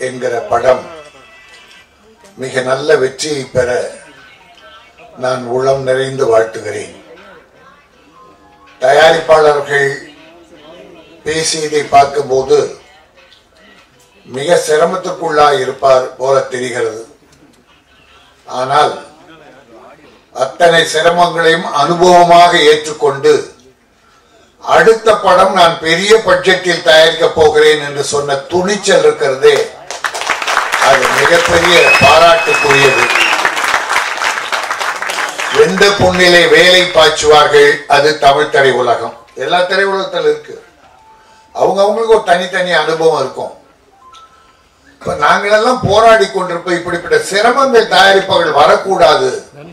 என்கிற படம் மிக நல்ல வெற்றியை பெற நான் உளம் நிறைந்து வாழ்த்துகிறேன் தயாரிப்பாளர்கள் பேசியதை பார்க்கும்போது மிக சிரமத்துக்குள்ளாய் இருப்பார் போல தெரிகிறது ஆனால் அத்தனை சிரமங்களையும் அனுபவமாக ஏற்றுக்கொண்டு அடுத்த படம் நான் பெரிய பட்ஜெட்டில் தயாரிக்க போகிறேன் என்று சொன்ன துணிச்சல் இருக்கிறதே அது மிகப்பெரிய பாராட்டுக்குரியது எந்த பொண்ணிலே வேலை பாய்ச்சுவார்கள் அது தமிழ் திரை உலகம் எல்லா திரை உலகத்தில் இருக்கு அவங்க அவங்களுக்கு ஒரு தனித்தனி அனுபவம் இருக்கும் இப்ப நாங்களெல்லாம் போராடி கொண்டிருப்போம் இப்படிப்பட்ட சிரமங்கள் தயாரிப்பவர்கள் வரக்கூடாது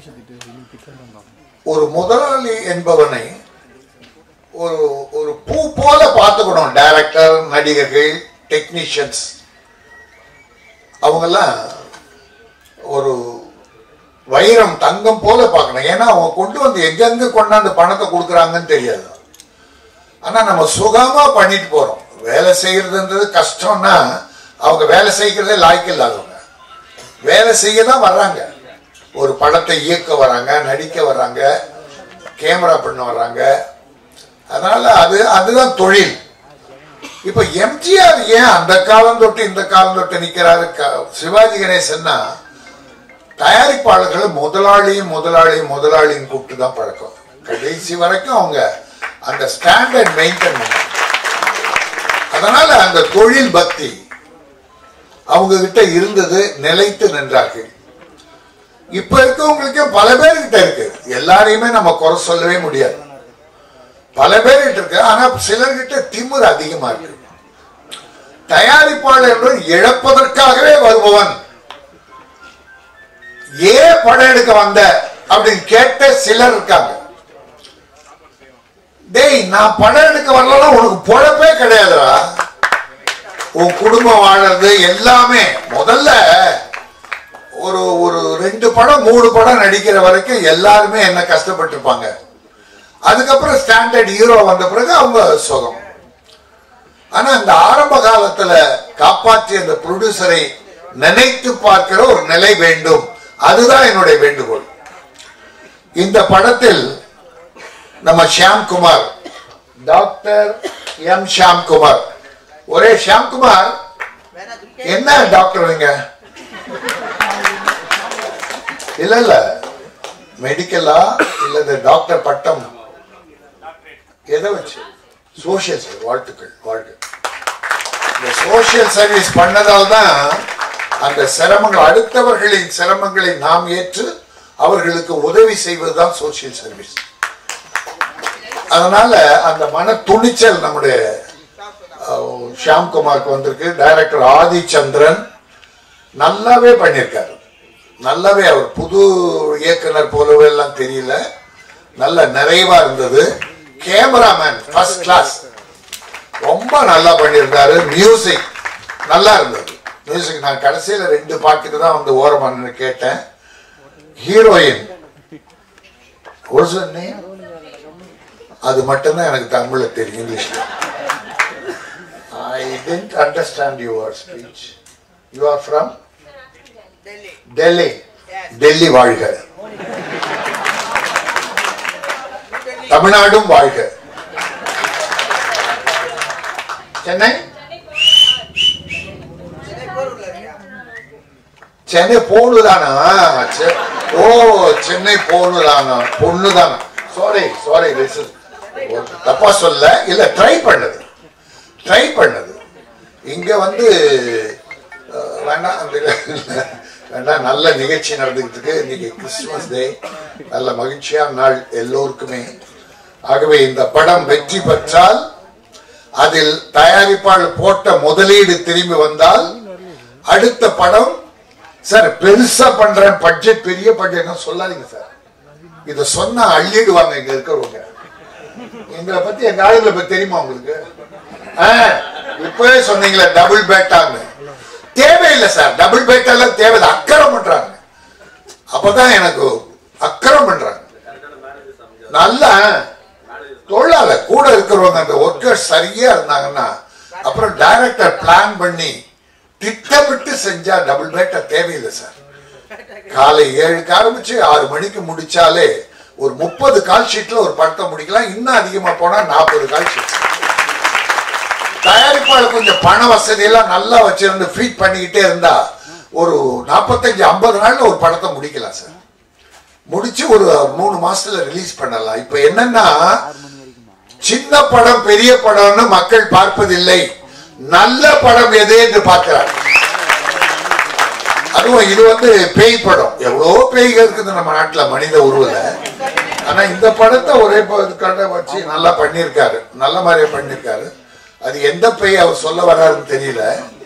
ஒரு முதலாளி என்பவனை ஒரு ஒரு பூ போல பார்த்துக்கணும் டைரக்டர் நடிகர்கள் டெக்னீஷியன்ஸ் அவங்கெல்லாம் ஒரு வைரம் தங்கம் போல பார்க்கணும் ஏன்னா அவங்க கொண்டு வந்து எங்கெங்க கொண்டாந்து பணத்தை கொடுக்குறாங்கன்னு தெரியாது ஆனா நம்ம சுகமா பண்ணிட்டு போறோம் வேலை செய்யறதுன்றது கஷ்டம்னா அவங்க வேலை செய்கிறதே லாய்க்கு இல்லாதவங்க வேலை செய்ய தான் வர்றாங்க ஒரு படத்தை இயக்க வராங்க நடிக்க வர்றாங்க கேமரா பண்ண வர்றாங்க அதனால அது அதுதான் தொழில் இப்ப எம்ஜிஆர் ஏன் அந்த காலம் தொட்டு இந்த காலம் தொட்டு நிக்கிறாரு க- சிவாஜி கணேசன்னா தயாரிப்பாளர்கள் முதலாளியும் முதலாளியும் முதலாளியும் கூப்பிட்டு தான் பழக்கம் கடைசி வரைக்கும் அவங்க அந்த ஸ்டாண்டர்ட் மெயின்டைன் பண்ணாங்க அதனால அந்த தொழில் பக்தி அவங்க கிட்ட இருந்தது நிலைத்து நின்றார்கள் இப்ப இருக்கவங்களுக்கு பல பேர்கிட்ட இருக்கு எல்லாரையுமே நம்ம குறை சொல்லவே முடியாது பல பேர்கிட்ட இருக்கு ஆனா சிலர்கிட்ட திமிர் அதிகமா இருக்கு தயாரிப்பாளர் என்பது இழப்பதற்காகவே வருபவன் ஏன் படம் எடுக்க வந்த அப்படின்னு கேட்ட சிலர் இருக்காங்க டேய் நான் படம் எடுக்க வரலன்னா உனக்கு பொழப்பே கிடையாதுடா உன் குடும்பம் வாழறது எல்லாமே முதல்ல ஒரு ஒரு ரெண்டு படம் மூணு படம் நடிக்கிற வரைக்கும் எல்லாருமே என்ன கஷ்டப்பட்டிருப்பாங்க அதுக்கப்புறம் ஸ்டாண்டர்ட் ஹீரோ வந்த பிறகு அவங்க சுகம் ஆனா இந்த ஆரம்ப காலத்துல காப்பாற்றிய அந்த ப்ரொடியூசரை நினைத்து பார்க்கிற ஒரு நிலை வேண்டும் அதுதான் என்னுடைய வேண்டுகோள் இந்த படத்தில் நம்ம ஷியாம்குமார் டாக்டர் எம் ஷியாம்குமார் ஒரே ஷியாம்குமார் என்ன டாக்டர் நீங்க இல்ல இல்ல மெடிக்கலா இல்ல இந்த டாக்டர் பட்டம் எதை வச்சு சோசியல் சர்வீஸ் வாழ்த்துக்கள் வாழ்த்து இந்த சோசியல் சர்வீஸ் பண்ணதால் தான் அந்த சிரமங்கள் அடுத்தவர்களின் சிரமங்களை நாம் ஏற்று அவர்களுக்கு உதவி செய்வதுதான் சோசியல் சர்வீஸ் அதனால அந்த மன துணிச்சல் நம்முடைய அஹ், ஷியாம்குமாருக்கு வந்திருக்கு டைரக்டர் ஆதிச்சந்திரன் நல்லாவே பண்ணியிருக்காரு நல்லாவே அவர் புது இயக்குனர் போலவே எல்லாம் தெரியல நல்ல நிறைவா இருந்தது கேமராமேன் ஃபர்ஸ்ட் கிளாஸ் ரொம்ப நல்லா பண்ணியிருந்தாரு மியூசிக் நல்லா இருந்தது மியூசிக் நான் கடைசியில ரெண்டு பாட்டுக்கு தான் வந்து ஓரமா நின்னு கேட்டேன் ஹீரோயின் ஒரு name? அது மட்டும்தான் எனக்கு தமிழ்ல தெரியும் இங்கிலீஷ்ல I don't understand your speech you are from Delhi. Delhi Delhi வாழ்க தமிழ்நாடும் வாழ்க சென்னை Chennai போரூர்ல இருக்கியா? சென்னை போனுதானா செ- ஓ சென்னை போனுதானா பொண்ணுதானா சாரி சாரி தப்பா சொல்ல இல்ல ட்ரை பண்ணது ட்ரை பண்ணது இங்க வந்து அஹ், வேண்டாம் அந்த வேண்டாம் நல்ல நிகழ்ச்சி நடந்துகிட்டு இருக்கு இன்னைக்கு கிறிஸ்துமஸ் டே நல்ல மகிழ்ச்சியான நாள் எல்லோருக்குமே ஆகவே இந்த படம் வெற்றி பெற்றால் அதில் தயாரிப்பாளர் போட்ட முதலீடு திரும்பி வந்தால் அடுத்த படம் சார் பெருசா பண்றேன் பட்ஜெட் பெரிய பட்ஜெட் சொல்லாதீங்க சார் இத சொன்னா அள்ளிடுவாங்க இங்க இருக்கிறவங்க எங்களை பத்தி எங்க ஆளுங்களை பத்தி தெரியுமா உங்களுக்கு ஆ, இப்பவே சொன்னீங்களே டபுள் பேட்டான்னு தேவையில்லை சார் டபுள் பேட்டெல்லாம் தேவை அக்கறம் பண்றாங்க அப்பதான் எனக்கு அக்கறம் பண்றாங்க நல்ல தொழிலாளர் கூட இருக்கிறவங்க அந்த ஒர்க்கர்ஸ் சரியா இருந்தாங்கன்னா அப்புறம் டைரக்டர் பிளான் பண்ணி திட்டமிட்டு செஞ்சா டபுள் பேட்டர் தேவையில்லை சார் காலை ஏழுக்கு ஆரம்பிச்சு ஆறு மணிக்கு முடிச்சாலே ஒரு முப்பது கால் ஷீட்ல ஒரு படத்தை முடிக்கலாம் இன்னும் அதிகமா போனா நாற்பது கால் ஷீட் தயாரிப்பாளர் கொஞ்சம் பண வசதி எல்லாம் நல்லா வச்சிருந்து ஃபீட் பண்ணிக்கிட்டே இருந்தா ஒரு நாற்பத்தஞ்சு ஐம்பது நாள்ல ஒரு படத்தை முடிக்கலாம் சார் முடிச்சு ஒரு மூணு மாசத்துல ரிலீஸ் பண்ணலாம் இப்ப என்னன்னா சின்ன படம் பெரிய படம்னு மக்கள் பார்ப்பதில்லை நல்ல படம் எது என்று பார்க்கிறார் அதுவும் இது வந்து பேய் படம் எவ்வளவோ பேய்கள் இருக்குது நம்ம நாட்டுல மனித உருவல ஆனா இந்த படத்தை ஒரே கடை வச்சு நல்லா பண்ணியிருக்காரு நல்ல மாதிரியே பண்ணியிருக்காரு அது எந்த பேய் அவர் சொல்ல வர்றாருன்னு தெரியல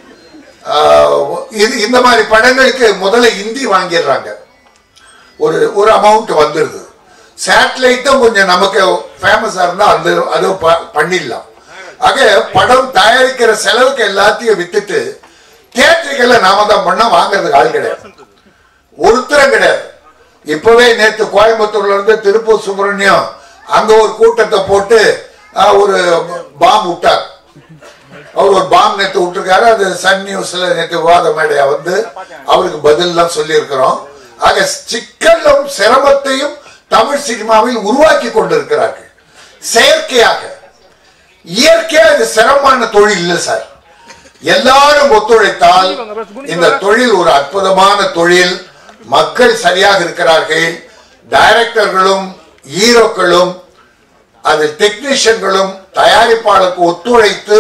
ஆஹ் இது இந்த மாதிரி படங்களுக்கு முதல்ல இந்தி வாங்கிடுறாங்க ஒரு ஒரு அமௌண்ட் வந்துடுது சேட்டலைட்டும் கொஞ்சம் நமக்கு ஃபேமஸா இருந்தா அந்த அது ப- பண்ணிடலாம் ஆக படம் தயாரிக்கிற செலவுக்கு எல்லாத்தையும் வித்துட்டு தியேட்டருக்கெல்ல நாம தான் பண்ண வாங்குறதுக்கு ஆள் கிடையாது ஒருத்தரும் கிடையாது இப்பவே நேத்து கோயம்புத்தூர்ல இருந்து திருப்பூர் சுப்பிரமணியம் அங்க ஒரு கூட்டத்தை போட்டு ஆஹ், ஒரு பாம் விட்டார் அவர் ஒரு பாம் நேத்து விட்டுருக்காரு அது சன் நியூஸ்ல நேத்து விவாத மேடையா வந்து அவருக்கு பதில்லாம் சொல்லி இருக்கிறோம் ஆக சிக்கலும் சிரமத்தையும் தமிழ் சினிமாவில் உருவாக்கி கொண்டிருக்கிறார்கள் செயற்கையாக இயற்கையா இது சிரமமான தொழில் இல்லை சார் எல்லாரும் ஒத்துழைத்தால் இந்த தொழில் ஒரு அற்புதமான தொழில் மக்கள் சரியாக இருக்கிறார்கள் டைரக்டர்களும் ஹீரோக்களும் அது டெக்னீஷியன்களும் தயாரிப்பாளருக்கு ஒத்துழைத்து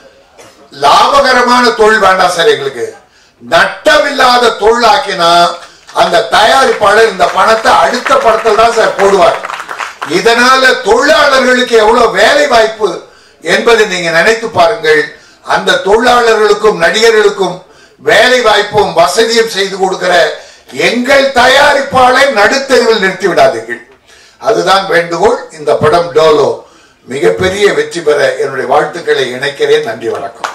லாபகரமான தொழில் வேண்டாம் சார் எங்களுக்கு நட்டமில்லாத தொழிலாக்கினா அந்த தயாரிப்பாளர் இந்த பணத்தை அடுத்த படத்தில் தான் சார் போடுவார் இதனால தொழிலாளர்களுக்கு எவ்வளவு வேலை வாய்ப்பு என்பதை நீங்க நினைத்து பாருங்கள் அந்த தொழிலாளர்களுக்கும் நடிகர்களுக்கும் வேலை வாய்ப்பும் வசதியும் செய்து கொடுக்கிற எங்கள் தயாரிப்பாளை நடுத்தெருவில் நிறுத்தி விடாதீர்கள் அதுதான் வேண்டுகோள் இந்த படம் டோலோ மிகப்பெரிய வெற்றி பெற என்னுடைய வாழ்த்துக்களை இணைக்கிறேன் நன்றி வணக்கம்